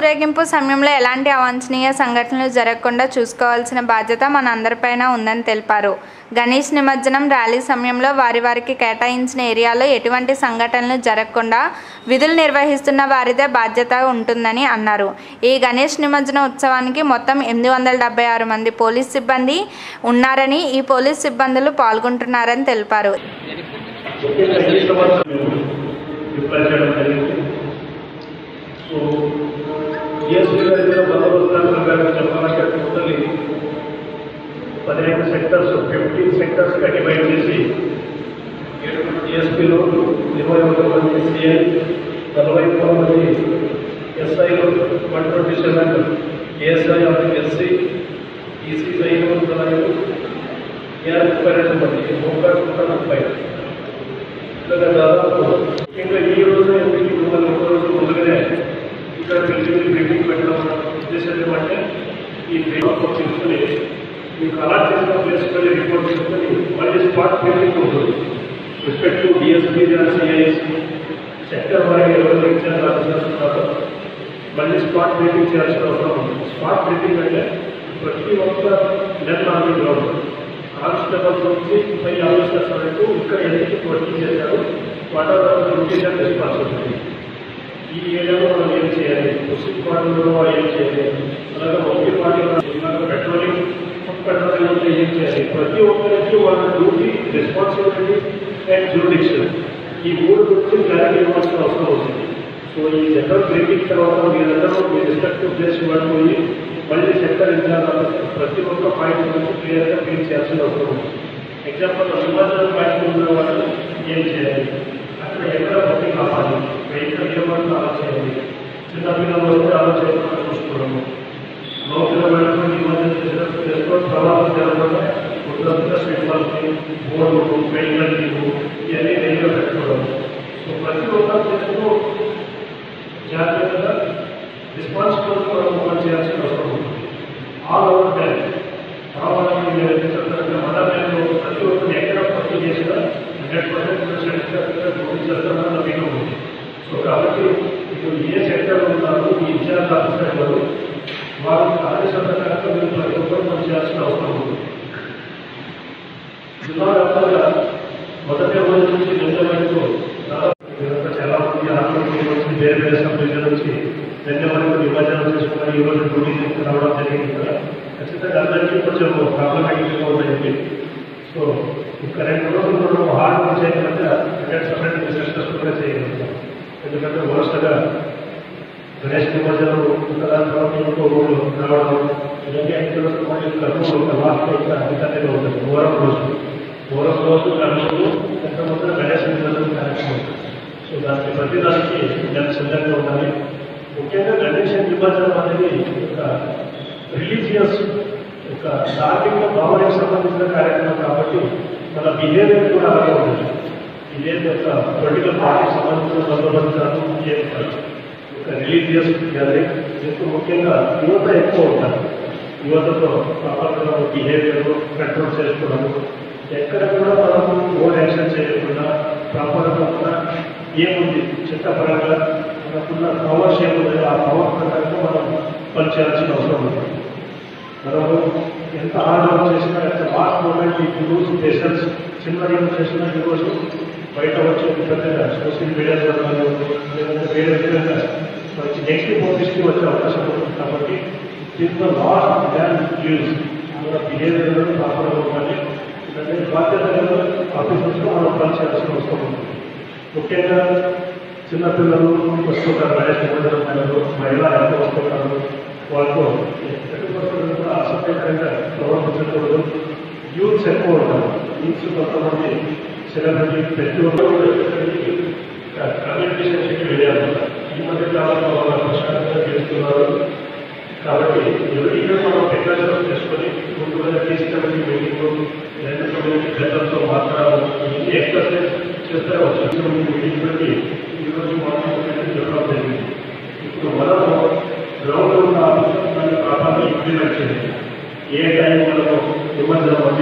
ఊరేగింపు సమయంలో ఎలాంటి అవాంఛనీయ సంఘటనలు జరగకుండా చూసుకోవాల్సిన బాధ్యత మన అందరిపైన ఉందని తెలిపారు గణేష్ నిమజ్జనం ర్యాలీ సమయంలో వారి వారికి కేటాయించిన ఏరియాలో ఎటువంటి సంఘటనలు జరగకుండా విధులు నిర్వహిస్తున్న వారిదే బాధ్యత ఉంటుందని అన్నారు ఈ గణేష్ నిమజ్జన ఉత్సవానికి మొత్తం ఎనిమిది వందల డెబ్బై ఆరు మంది పోలీస్ సిబ్బంది ఉన్నారని ఈ పోలీస్ సిబ్బందులు పాల్గొంటున్నారని తెలిపారు ముఖ్యంగా ఈ సంవత్సరం మేము డిప్లాయ్ చేయడం జరిగింది సో డిఎస్పీ గారి మీద బందోబస్తు ప్రకారం చెప్పాలంటే టోటల్లీ పదిహేను సెక్టర్స్ ఫిఫ్టీన్ సెక్టర్స్గా డివైడ్ చేసి ఏడుగురు డిఎస్పీలు ఇరవై ఒక మంది సిఐ నలభై మూడు మంది ఎస్ఐలు one twenty seven ASI SC ఈసీఐలు మరియు ఏఆర్ ముప్పై రెండు మంది ముప్పై ముప్పై ముప్పై ఇలాగ దాదాపు ముఖ్యంగా ఈ రోజు ఎందుకు మిమ్మల్ని ఒక రోజు ముందుగానే ఇక్కడ పిలిచి బ్రీఫింగ్ పెట్టడం ఉద్దేశం ఏమంటే ఈ బ్రీఫింగ్ తీసుకుని మీకు అలాట్ చేసిన ప్లేస్ వెళ్ళి రిపోర్ట్ తీసుకొని మళ్ళీ స్పాట్ బ్రీఫింగ్ ఉంటుంది రెస్పెక్ట్ డిఎస్పీ సిఐఎస్ సెక్టర్ వారి ఎవరు ఇచ్చారు రాస్తున్నారు మళ్ళీ స్పాట్ బ్రీఫింగ్ చేయాల్సిన అవసరం ఉంది స్పాట్ బ్రీఫింగ్ అంటే ప్రతి ఒక్క నెల ఆర్మీ గ్రౌండ్ కానిస్టేబుల్ నుంచి పై ఆఫీసర్స్ వరకు ఇక్కడ ఎందుకు వర్కింగ్ చేశారు వాట్ ఆర్ రొటేషన్ రెస్పాన్సిబిలిటీ ఈ ఏరియాలో మనం ఏం చేయాలి ముస్లిం పార్టీలో ఏం చేయాలి అలాగే ఒకే పార్టీలో ఇలాగ పెట్రోలింగ్ ఫుడ్ పెట్రోలింగ్ అంటే ఏం చేయాలి ప్రతి ఒక్కరికి వాళ్ళ డ్యూటీ రెస్పాన్సిబిలిటీ అండ్ జ్యూరిడిక్షన్ ఈ మూడు గురించి క్లారిటీ ఇవ్వాల్సిన అవసరం ఉంది సో ఈ జనరల్ బ్రేకింగ్ తర్వాత మీరందరూ మీ రెస్పెక్టివ్ ప్లేస్ పడిపోయి మళ్ళీ సెక్టర్ ఇన్ఛార్జ్ ప్రతి ఒక్క పాయింట్ గురించి క్లియర్గా ఫీల్ చేయాల్సిన అవసరం ఉంది ఎగ్జాంపుల్ నిమజ్జనం పాయింట్ ఉన్న వాళ్ళు ఏం చేయాలి అక్కడ ఎక్కడ బట్టి కావాలి వెహికల్ ఏమన్నా అలా చేయాలి చిన్నపిల్లలు వస్తే అలా చేయకుండా చూసుకోవడము లోపల వెళ్ళడం నిమజ్జనం చేసిన చేసుకొని ప్రవాహం జరగకుండా ఉత్తరంగా స్వీట్ బోర్డు వెహికల్ ఇవన్నీ రెడీగా పెట్టుకోవడం సో ప్రతి ఒక్క చేస్తూ జాగ్రత్తగా రెస్పాన్సిబుల్ మనం చేయాల్సిన అవసరం ఉంటుంది ఆల్ ఓవర్ బ్యాంక్ రావాలని మీరు చెప్పినట్టు మన బ్యాంక్లో ప్రతి ఒక్కరు ఎక్కడ పని చేసినా హండ్రెడ్ పర్సెంట్ సర్టిఫికేట్గా చూపించాల్సిన నమ్మకం ఉంది సో కాబట్టి ఇప్పుడు ఏ సెక్టర్ ఉన్నారు ఈ ఇన్ఛార్జ్ ఆఫీసర్ వారు వారికి ఆదేశాత్మకంగా మీరు ప్రతి ఒక్కరు పని చేయాల్సిన అవసరం ఉంది జిల్లా వ్యాప్తంగా మొదటి రోజు నుంచి రెండో వరకు దాదాపు ఇదంతా చాలా మంది ఆరోగ్యం నుంచి వేరే వేరే సభ్యుల నుంచి రెండో వరకు నిమజ్జనం చేసుకుని ఈ రోజు డ్యూటీ చేసి రావడం జరిగింది కదా ఖచ్చితంగా అందరికీ కొంచెం ప్రాబ్లమేటిక్గా ఉందండి సో ఇంకా రెండు రోజులు మనం హార్డ్ వర్క్ చేయగలిగితే హండ్రెడ్ పర్సెంట్ సక్సెస్ఫుల్గా చేయగలుగుతాం ఎందుకంటే వరుసగా గణేష్ నిమజ్జనం దాని తర్వాత ఇంకో ఊరు రావడం ఇవన్నీ అయిన మళ్ళీ కర్నూలు ఒక లాస్ట్ ఇంకా అధికారిగా ఉంటుంది మూరం రోజు మూరం రోజు కర్నూలు ఎంతమంది గణేష్ నిమజ్జనం కార్యక్రమం సో దానికి ప్రతి దానికి నేను సిద్ధంగా ఉండాలి ముఖ్యంగా గణేష్ నిమజ్జనం అనేది ఒక రిలీజియస్ ఒక ధార్మిక భావనకు సంబంధించిన కార్యక్రమం కాబట్టి మన బిహేవియర్ కూడా అలాగే ఉంటుంది ఇదేం ఒక పొలిటికల్ పార్టీకి సంబంధించిన బందోబస్తు కాదు ఏం కాదు ఒక రిలీజియస్ గ్యాదరింగ్ ఎక్కువ ముఖ్యంగా యువత ఎక్కువ ఉంటారు యువతతో ప్రాపర్గా బిహేవియర్ కంట్రోల్ చేసుకోవడము ఎక్కడ కూడా మనము ఓవర్ యాక్షన్ చేయకుండా ప్రాపర్గా కూడా ఏముంది చట్టపరంగా మనకున్న పవర్స్ ఏముంది ఆ పవర్ ప్రకారంగా మనం పనిచేయాల్సిన అవసరం ఉంది మనము ఎంత హార్డ్ వర్క్ చేసినా ఎంత లాస్ట్ మూమెంట్ ఈ లూజ్ పేషెంట్స్ చిన్న ఏం చేసినా ఈరోజు బయట వచ్చే పెద్దగా సోషల్ మీడియా ద్వారా లేదంటే వేరే విధంగా మంచి నెగిటివ్ పబ్లిసిటీ వచ్చే అవకాశం ఉంటుంది కాబట్టి దీంట్లో లాస్ట్ డ్యాన్ యూజ్ మన బిహేవియర్ ప్రాపర్గా ఉండాలి ఎందుకంటే బాధ్యత ఆఫీసర్స్లో మనం పనిచేయాల్సిన అవసరం ఉంటుంది ముఖ్యంగా చిన్నపిల్లలు వస్తుంటారు గణేష్ నిబంధన పిల్లలు మహిళా ఎంత వస్తుంటారు వాళ్ళతో ఎట్టి పరిస్థితుల్లో కూడా అసభ్యకరంగా ప్రవర్తించకూడదు యూత్స్ ఎక్కువ ఉంటారు యూత్స్ కొంతమంది సెలబ్రిటీ ప్రతి ఒక్కరు కమ్యూనికేషన్కి వెళ్ళారు ఈ మధ్య కాలంలో వాళ్ళ ప్రశాంతంగా చేస్తున్నారు కాబట్టి ఎవరికైనా మనం ప్రికాషన్ చేసుకొని ముందుగా తీసుకెళ్ళి మీటింగ్ రెండు కమ్యూనిటీ పెద్దలతో మాట్లాడాలి ఇవన్నీ ఎక్సర్సైజ్ చేస్తే వచ్చిన మీటింగ్ పెట్టి ఈరోజు మార్నింగ్ చెప్పడం జరిగింది ఇప్పుడు మనము గ్రౌండ్ ఉన్న ఆఫీసర్ దాన్ని ప్రాపర్గా ఇంప్లిమెంట్ చేయాలి ఏ టైం మనము నిమజ్జనం